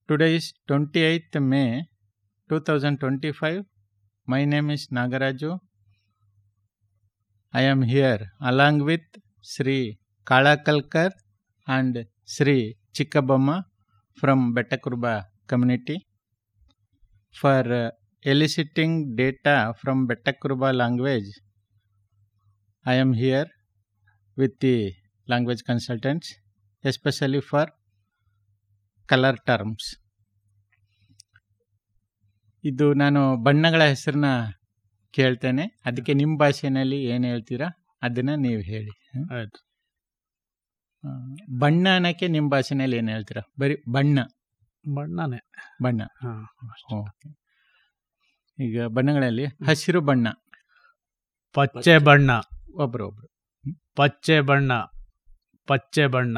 Today is 28th May 2025. My name is Nagaraju. I am here along with Sri Kalakalkar and Sri Chikkabamma from Bettakurba community for uh, eliciting data from Bettakurba language. I am here with the language consultants, especially for colour terms ಇದು ನಾನು ಬಣ್ಣಗಳ ಹೆಸರನ್ನ ಕೇಳ್ತೇನೆ ಅದಕ್ಕೆ ನಿಮ್ಮ ಭಾಷೆನಲ್ಲಿ ಏನು ಹೇಳ್ತೀರಾ ಅದನ್ನ ನೀವು ಹೇಳಿ ಆಯ್ತು ಆ, ಬಣ್ಣ ಅನ್ನಕ್ಕೆ ನಿಮ್ಮ ಭಾಷೆನಲ್ಲಿ ಏನು ಹೇಳ್ತೀರಾ ಬರೀ ಬಣ್ಣ ಬಣ್ಣನೇ ಬಣ್ಣ ಹಾ ಓಕೆ ಈಗ ಬಣ್ಣಗಳಲ್ಲಿ ಹಸಿರು ಬಣ್ಣ ಪಚ್ಚೆ ಬಣ್ಣ ಒಬ್ರು ಒಬ್ರು ಪಚ್ಚೆ ಬಣ್ಣ ಪಚ್ಚೆ ಬಣ್ಣ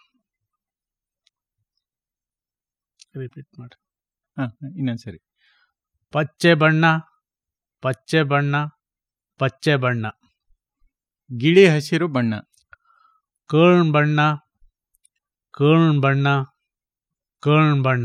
ರಿಪೀಟ್ ಮಾಡಿ ಹಾಂ ಇನ್ನೊಂದ್ಸರಿ ಪಚ್ಚೆ ಬಣ್ಣ ಪಚ್ಚೆ ಬಣ್ಣ ಪಚ್ಚೆ ಬಣ್ಣ ಗಿಳಿ ಹಸಿರು ಬಣ್ಣ ಕರ್ಣ್ ಬಣ್ಣ ಕರ್ಣ್ ಬಣ್ಣ ಕರ್ಣ್ ಬಣ್ಣ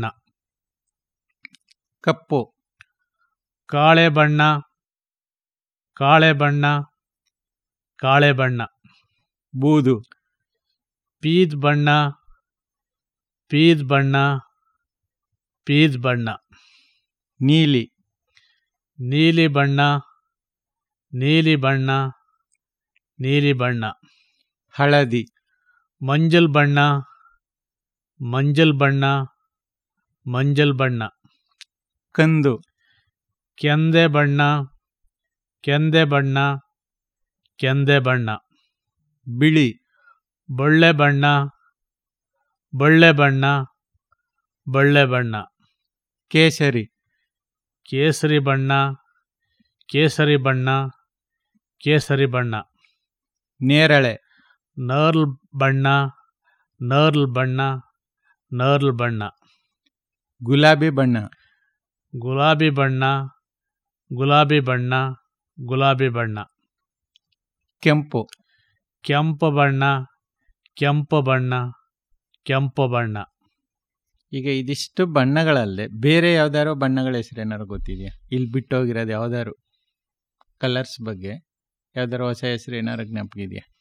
ಕಪ್ಪು ಕಾಳೆ ಬಣ್ಣ ಕಾಳೆ ಬಣ್ಣ ಕಾಳೆ ಬಣ್ಣ ಬೂದು ಪೀದ್ ಬಣ್ಣ ಪೀದ್ ಬಣ್ಣ ಪೀದ್ ಬಣ್ಣ ನೀಲಿ ನೀಲಿ ಬಣ್ಣ ನೀಲಿ ಬಣ್ಣ ನೀಲಿ ಬಣ್ಣ ಹಳದಿ ಮಂಜಲ್ ಬಣ್ಣ ಮಂಜಲ್ ಬಣ್ಣ ಮಂಜಲ್ ಬಣ್ಣ ಕಂದು ಕೆಂದೆ ಬಣ್ಣ ಕೆಂದೆ ಬಣ್ಣ ಕೆಂದೆ ಬಣ್ಣ ಬಿಳಿ ಬೊಳ್ಳೆ ಬಣ್ಣ ಬೊಳ್ಳೆ ಬಣ್ಣ ಬೊಳ್ಳೆ ಬಣ್ಣ ಕೇಸರಿ ಕೇಸರಿ ಬಣ್ಣ ಕೇಸರಿ ಬಣ್ಣ ಕೇಸರಿ ಬಣ್ಣ ನೇರಳೆ ನರ್ಲ್ ಬಣ್ಣ ನರ್ಲ್ ಬಣ್ಣ ನರ್ಲ್ ಬಣ್ಣ ಗುಲಾಬಿ ಬಣ್ಣ ಗುಲಾಬಿ ಬಣ್ಣ ಗುಲಾಬಿ ಬಣ್ಣ ಗುಲಾಬಿ ಬಣ್ಣ ಕೆಂಪು ಕೆಂಪು ಬಣ್ಣ ಕೆಂಪು ಬಣ್ಣ ಕೆಂಪು ಬಣ್ಣ ಈಗ ಇದಿಷ್ಟು ಬಣ್ಣಗಳಲ್ಲದೆ ಬೇರೆ ಯಾವ್ದಾದ್ರು ಬಣ್ಣಗಳ ಹೆಸರು ಏನಾದ್ರು ಗೊತ್ತಿದೆಯಾ ಇಲ್ಲಿ ಬಿಟ್ಟು ಹೋಗಿರೋದು ಯಾವ್ದಾದ್ರು ಕಲರ್ಸ್ ಬಗ್ಗೆ ಯಾವ್ದಾದ್ರು ಹೊಸ ಹೆಸರು ಏನಾದ್ರು ಜ್ಞಾಪಕ ಇದೆಯಾ